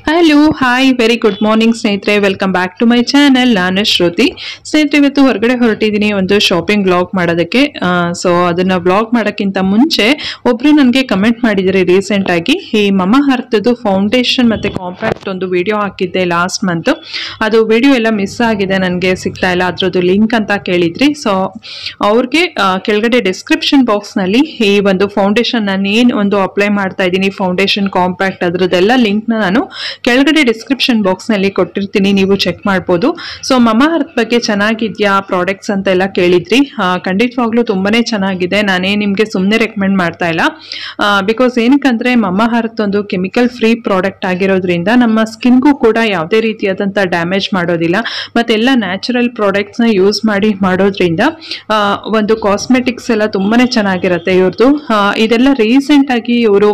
Hello hi very good morning ಸ್ನೇಹಿತರೆ welcome back to my channel ನಾನು ಶ್ರುತಿ ಸ್ನೇಹಿತರೆ ಇವತ್ತು ಹೊರಗಡೆ ಹೊರಟಿದ್ದೀನಿ ಒಂದು ಶಾಪಿಂಗ್ ಬ್ಲಾಗ್ ಮಾಡೋದಕ್ಕೆ ಸೊ ಅದನ್ನ ಬ್ಲಾಗ್ ಮಾಡೋಕ್ಕಿಂತ ಮುಂಚೆ ಒಬ್ರು ನನಗೆ ಕಮೆಂಟ್ ಮಾಡಿದ್ದಾರೆ ರೀಸೆಂಟ್ ಆಗಿ ಈ ಮಮ ಹರ್ತದ್ದು ಫೌಂಡೇಶನ್ ಮತ್ತೆ ಕಾಂಪ್ಯಾಕ್ಟ್ ಒಂದು ವಿಡಿಯೋ ಹಾಕಿದ್ದೆ ಲಾಸ್ಟ್ ಮಂತ್ ಅದು ವಿಡಿಯೋ ಎಲ್ಲ ಮಿಸ್ ಆಗಿದೆ ನನಗೆ ಸಿಗ್ತಾ ಇಲ್ಲ ಅದ್ರದ್ದು ಲಿಂಕ್ ಅಂತ ಕೇಳಿದ್ರಿ ಸೊ ಅವ್ರಿಗೆ ಆ, ಕೆಳಗಡೆ ಡಿಸ್ಕ್ರಿಪ್ಷನ್ ಬಾಕ್ಸ್ನಲ್ಲಿ ಈ ಒಂದು ಫೌಂಡೇಶನ್ ನಾನು ಏನು ಒಂದು ಅಪ್ಲೈ ಮಾಡ್ತಾ ಇದ್ದೀನಿ ಫೌಂಡೇಶನ್ ಕಾಂಪ್ಯಾಕ್ಟ್ ಅದ್ರದ್ದೆಲ್ಲ ಲಿಂಕ್ನ ನಾನು ಕೆಳಗಡೆ ಡಿಸ್ಕ್ರಿಪ್ಷನ್ ಬಾಕ್ಸ್ನಲ್ಲಿ ಕೊಟ್ಟಿರ್ತೀನಿ ನೀವು ಚೆಕ್ ಮಾಡ್ಬೋದು ಸೊ ಮಮ ಅರ್ತ್ ಬಗ್ಗೆ ಚೆನ್ನಾಗಿದ್ಯಾ ಪ್ರಾಡಕ್ಟ್ಸ್ ಅಂತ ಎಲ್ಲ ಕೇಳಿದ್ರಿ ಆ, ಖಂಡಿತವಾಗ್ಲೂ ತುಂಬಾನೇ ಚೆನ್ನಾಗಿದೆ ನಾನೇ ನಿಮಗೆ ಸುಮ್ಮನೆ ರೆಕಮೆಂಡ್ ಮಾಡ್ತಾ ಇಲ್ಲ ಬಿಕಾಸ್ ಏನಕ್ಕಂದ್ರೆ ಮಮ ಅರ್ತ್ ಒಂದು ಕೆಮಿಕಲ್ ಫ್ರೀ ಪ್ರಾಡಕ್ಟ್ ಆಗಿರೋದ್ರಿಂದ ನಮ್ಮ ಸ್ಕಿನ್ಗೂ ಕೂಡ ಯಾವುದೇ ರೀತಿಯಾದಂಥ ಡ್ಯಾಮೇಜ್ ಮಾಡೋದಿಲ್ಲ ಮತ್ತೆಲ್ಲ ನ್ಯಾಚುರಲ್ ಪ್ರಾಡಕ್ಟ್ಸ್ನ ಯೂಸ್ ಮಾಡಿ ಮಾಡೋದ್ರಿಂದ ಆ, ಒಂದು ಕಾಸ್ಮೆಟಿಕ್ಸ್ ಎಲ್ಲ ತುಂಬಾನೇ ಚೆನ್ನಾಗಿರುತ್ತೆ ಇವ್ರದ್ದು ಇದೆಲ್ಲ ರೀಸೆಂಟ್ ಆಗಿ ಇವರು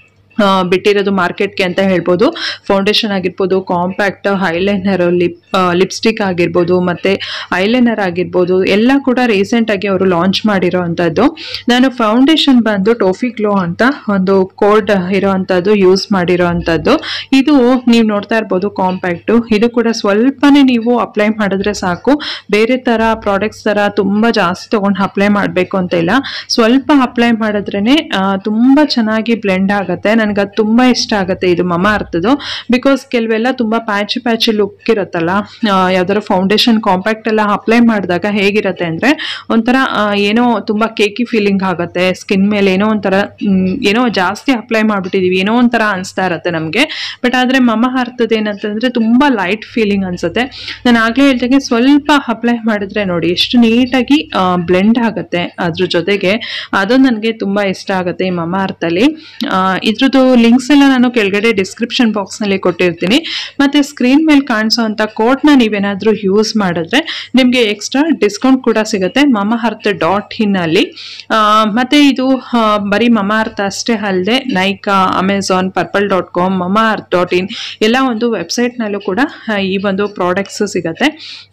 ಆ, ಬಿಟ್ಟಿರೋದು ಮಾರ್ಕೆಟ್ಗೆ ಅಂತ ಹೇಳ್ಬೋದು ಫೌಂಡೇಶನ್ ಆಗಿರ್ಬೋದು ಕಾಂಪ್ಯಾಕ್ಟ್ ಐಲೈನರ್ ಲಿಪ್ ಲಿಪ್ಸ್ಟಿಕ್ ಆಗಿರ್ಬೋದು ಮತ್ತು ಐಲೈನರ್ ಆಗಿರ್ಬೋದು ಎಲ್ಲ ಕೂಡ ರೀಸೆಂಟ್ ಆಗಿ ಅವರು ಲಾಂಚ್ ಮಾಡಿರೋ ಅಂಥದ್ದು ನಾನು ಫೌಂಡೇಶನ್ ಬಂದು ಟೋಫಿ ಗ್ಲೋ ಅಂತ ಒಂದು ಕೋಡ್ ಇರೋ ಅಂಥದ್ದು ಯೂಸ್ ಮಾಡಿರೋ ಅಂಥದ್ದು ಇದು ನೀವು ನೋಡ್ತಾ ಇರ್ಬೋದು ಕಾಂಪ್ಯಾಕ್ಟು ಇದು ಕೂಡ ಸ್ವಲ್ಪನೇ ನೀವು ಅಪ್ಲೈ ಮಾಡಿದ್ರೆ ಸಾಕು ಬೇರೆ ಥರ ಪ್ರಾಡಕ್ಟ್ಸ್ ಥರ ತುಂಬ ಜಾಸ್ತಿ ತೊಗೊಂಡು ಅಪ್ಲೈ ಮಾಡಬೇಕು ಅಂತ ಇಲ್ಲ ಸ್ವಲ್ಪ ಅಪ್ಲೈ ಮಾಡಿದ್ರೇ ತುಂಬ ಚೆನ್ನಾಗಿ ಬ್ಲೆಂಡ್ ಆಗುತ್ತೆ ನನಗೆ ಅದು ತುಂಬ ಇಷ್ಟ ಆಗುತ್ತೆ ಇದು ಮಮ ಅರ್ಥದ್ದು ಬಿಕಾಸ್ ಕೆಲವೆಲ್ಲ ತುಂಬ ಪ್ಯಾಚ್ ಪ್ಯಾಚ್ ಲುಕ್ ಇರುತ್ತಲ್ಲ ಆ, ಯಾವ್ದಾದ್ರು ಫೌಂಡೇಶನ್ ಕಾಂಪ್ಯಾಕ್ಟ್ ಎಲ್ಲ ಅಪ್ಲೈ ಮಾಡಿದಾಗ ಹೇಗಿರುತ್ತೆ ಅಂದರೆ ಒಂಥರ ಆ, ಏನೋ ತುಂಬ ಕೇಕಿ ಫೀಲಿಂಗ್ ಆಗುತ್ತೆ ಸ್ಕಿನ್ ಮೇಲೆ ಏನೋ ಒಂಥರ ಮ್, ಏನೋ ಜಾಸ್ತಿ ಅಪ್ಲೈ ಮಾಡಿಬಿಟ್ಟಿದೀವಿ ಏನೋ ಒಂಥರ ಅನಿಸ್ತಾ ಇರುತ್ತೆ ನಮಗೆ ಬಟ್ ಆದರೆ ಮಮ ಅರ್ಥದ್ದು ಏನಂತಂದರೆ ತುಂಬ ಲೈಟ್ ಫೀಲಿಂಗ್ ಅನಿಸುತ್ತೆ ನಾನು ಆಗಲೇ ಹೇಳ್ದಂಗೆ ಸ್ವಲ್ಪ ಅಪ್ಲೈ ಮಾಡಿದ್ರೆ ನೋಡಿ ಎಷ್ಟು ನೀಟಾಗಿ ಬ್ಲೆಂಡ್ ಆಗುತ್ತೆ ಅದ್ರ ಜೊತೆಗೆ ಅದು ನನಗೆ ತುಂಬ ಇಷ್ಟ ಆಗುತ್ತೆ ಈ ಮಮ ಅರ್ಥಲ್ಲಿ ಇದ್ರದ್ದು ಲಿಂಕ್ಸ್ ಎಲ್ಲ ನಾನು ಕೆಳಗಡೆ ಡಿಸ್ಕ್ರಿಪ್ಷನ್ ಬಾಕ್ಸ್ನಲ್ಲಿ ಕೊಟ್ಟಿರ್ತೀನಿ ಮತ್ತು ಸ್ಕ್ರೀನ್ ಮೇಲೆ ಕಾಣಿಸೋ ಅಂಥ ಕೋಡ್ನ ನೀವೇನಾದರೂ ಯೂಸ್ ಮಾಡಿದ್ರೆ ನಿಮಗೆ ಎಕ್ಸ್ಟ್ರಾ ಡಿಸ್ಕೌಂಟ್ ಕೂಡ ಸಿಗುತ್ತೆ ಮಮ ಅರ್ಥ ಡಾಟ್ ಇನ್ನಲ್ಲಿ ಮತ್ತು ಇದು ಆ, ಬರೀ ಮಮ ಅರ್ಥ ಅಷ್ಟೇ ಅಲ್ಲದೆ Nykaa Amazon Purplle dot com Mamaearth dot in ಎಲ್ಲ ಒಂದು ವೆಬ್ಸೈಟ್ನಲ್ಲೂ ಕೂಡ ಆ, ಈ ಒಂದು ಪ್ರಾಡಕ್ಟ್ಸ್ ಸಿಗುತ್ತೆ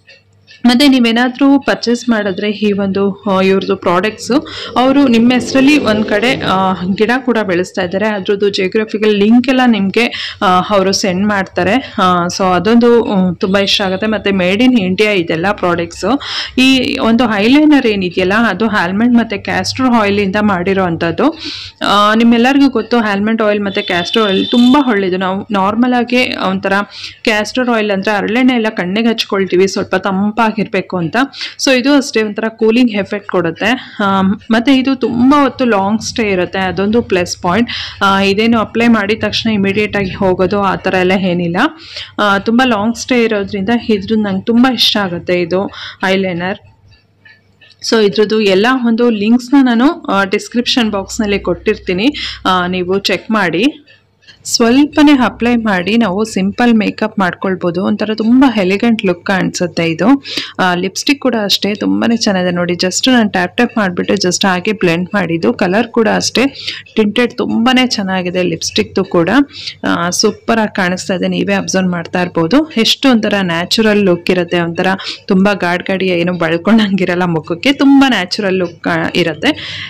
ಮತ್ತೆ ನೀವೇನಾದರೂ ಪರ್ಚೇಸ್ ಮಾಡಿದ್ರೆ ಈ ಒಂದು ಆ, ಇವ್ರದ್ದು ಪ್ರಾಡಕ್ಟ್ಸು ಅವರು ನಿಮ್ಮ ಹೆಸರಲ್ಲಿ ಒಂದು ಕಡೆ ಆ, ಗಿಡ ಕೂಡ ಬೆಳೆಸ್ತಾ ಇದ್ದಾರೆ ಅದ್ರದ್ದು ಜಿಯೋಗ್ರಫಿಕಲ್ ಲಿಂಕ್ ಎಲ್ಲ ನಿಮಗೆ ಅವರು ಸೆಂಡ್ ಮಾಡ್ತಾರೆ ಸೊ ಅದೊಂದು ಮ್, ತುಂಬ ಇಷ್ಟ ಆಗುತ್ತೆ ಮತ್ತು ಮೇಡ್ ಇನ್ ಇಂಡಿಯಾ ಇದೆಲ್ಲ ಪ್ರಾಡಕ್ಟ್ಸು ಈ ಒಂದು ಐಲೈನರ್ ಏನಿದೆಯಲ್ಲ ಅದು ಹ್ಯಾಲ್ಮೆಟ್ ಮತ್ತು ಕ್ಯಾಸ್ಟ್ರ್ ಆಯಿಲಿಂದ ಮಾಡಿರೋ ಅಂಥದ್ದು ಆ, ನಿಮ್ಮೆಲ್ಲರಿಗೂ ಗೊತ್ತು ಹ್ಯಾಲ್ಮೆಟ್ ಆಯಿಲ್ ಮತ್ತು ಕ್ಯಾಸ್ಟರ್ ಆಯಿಲ್ ತುಂಬ ಒಳ್ಳೆಯದು ನಾವು ನಾರ್ಮಲ್ ಆಗಿ ಒಂಥರ ಕ್ಯಾಸ್ಟರ್ ಆಯಿಲ್ ಅಂದರೆ ಹರಳೆಣ್ಣೆ ಎಲ್ಲ ಕಣ್ಣಿಗೆ ಹಚ್ಕೊಳ್ತೀವಿ ಸ್ವಲ್ಪ ತಂಪಾಗಿರಬೇಕು ಅಂತ ಸೊ ಇದು ಅಷ್ಟೇ ಒಂಥರ ಕೂಲಿಂಗ್ ಎಫೆಕ್ಟ್ ಕೊಡುತ್ತೆ ಆಮ್, ಮತ್ತೆ ಇದು ತುಂಬ ಹೊತ್ತು ಲಾಂಗ್ ಸ್ಟೇ ಇರುತ್ತೆ ಅದೊಂದು ಪ್ಲಸ್ ಪಾಯಿಂಟ್ ಇದೇನು ಅಪ್ಲೈ ಮಾಡಿದ ತಕ್ಷಣ ಇಮಿಡಿಯೇಟ್ ಆಗಿ ಹೋಗೋದು ಆ ಥರ ಎಲ್ಲ ಏನಿಲ್ಲ ಆ, ತುಂಬ ಲಾಂಗ್ ಸ್ಟೇ ಇರೋದ್ರಿಂದ ಇದ್ರ ನಂಗೆ ತುಂಬ ಇಷ್ಟ ಆಗುತ್ತೆ ಇದು ಐಲೈನರ್ ಸೊ ಇದ್ರದ್ದು ಎಲ್ಲ ಒಂದು ಲಿಂಕ್ಸ್ನ ನಾನು ಡಿಸ್ಕ್ರಿಪ್ಷನ್ ಬಾಕ್ಸ್ನಲ್ಲಿ ಕೊಟ್ಟಿರ್ತೀನಿ ಆ, ನೀವು ಚೆಕ್ ಮಾಡಿ ಸ್ವಲ್ಪನೇ ಅಪ್ಲೈ ಮಾಡಿ ನಾವು ಸಿಂಪಲ್ ಮೇಕಪ್ ಮಾಡ್ಕೊಳ್ಬೋದು ಒಂಥರ ತುಂಬ ಎಲಿಗೆಂಟ್ ಲುಕ್ ಕಾಣಿಸುತ್ತೆ ಇದು ಲಿಪ್ಸ್ಟಿಕ್ ಕೂಡ ಅಷ್ಟೇ ತುಂಬಾ ಚೆನ್ನಾಗಿದೆ ನೋಡಿ ಜಸ್ಟ್ ನಾನು ಟ್ಯಾಪ್ ಟ್ಯಾಪ್ ಮಾಡಿಬಿಟ್ಟು ಜಸ್ಟ್ ಹಾಗೆ ಬ್ಲೆಂಡ್ ಮಾಡಿದ್ದು ಕಲರ್ ಕೂಡ ಅಷ್ಟೇ ಟಿಂಟೆಡ್ ತುಂಬಾ ಚೆನ್ನಾಗಿದೆ ಲಿಪ್ಸ್ಟಿಕ್ದು ಕೂಡ ಸೂಪರಾಗಿ ಕಾಣಿಸ್ತಾ ಇದೆ ನೀವೇ ಅಬ್ಸರ್ವ್ ಮಾಡ್ತಾ ಇರ್ಬೋದು ಎಷ್ಟು ಒಂಥರ ನ್ಯಾಚುರಲ್ ಲುಕ್ ಇರುತ್ತೆ ಒಂಥರ ತುಂಬ ಗಾಡ್ ಗಾಡಿ ಏನು ಬಳ್ಕೊಂಡಂಗಿರಲ್ಲ ಮುಖಕ್ಕೆ ತುಂಬ ನ್ಯಾಚುರಲ್ ಲುಕ್ ಇರುತ್ತೆ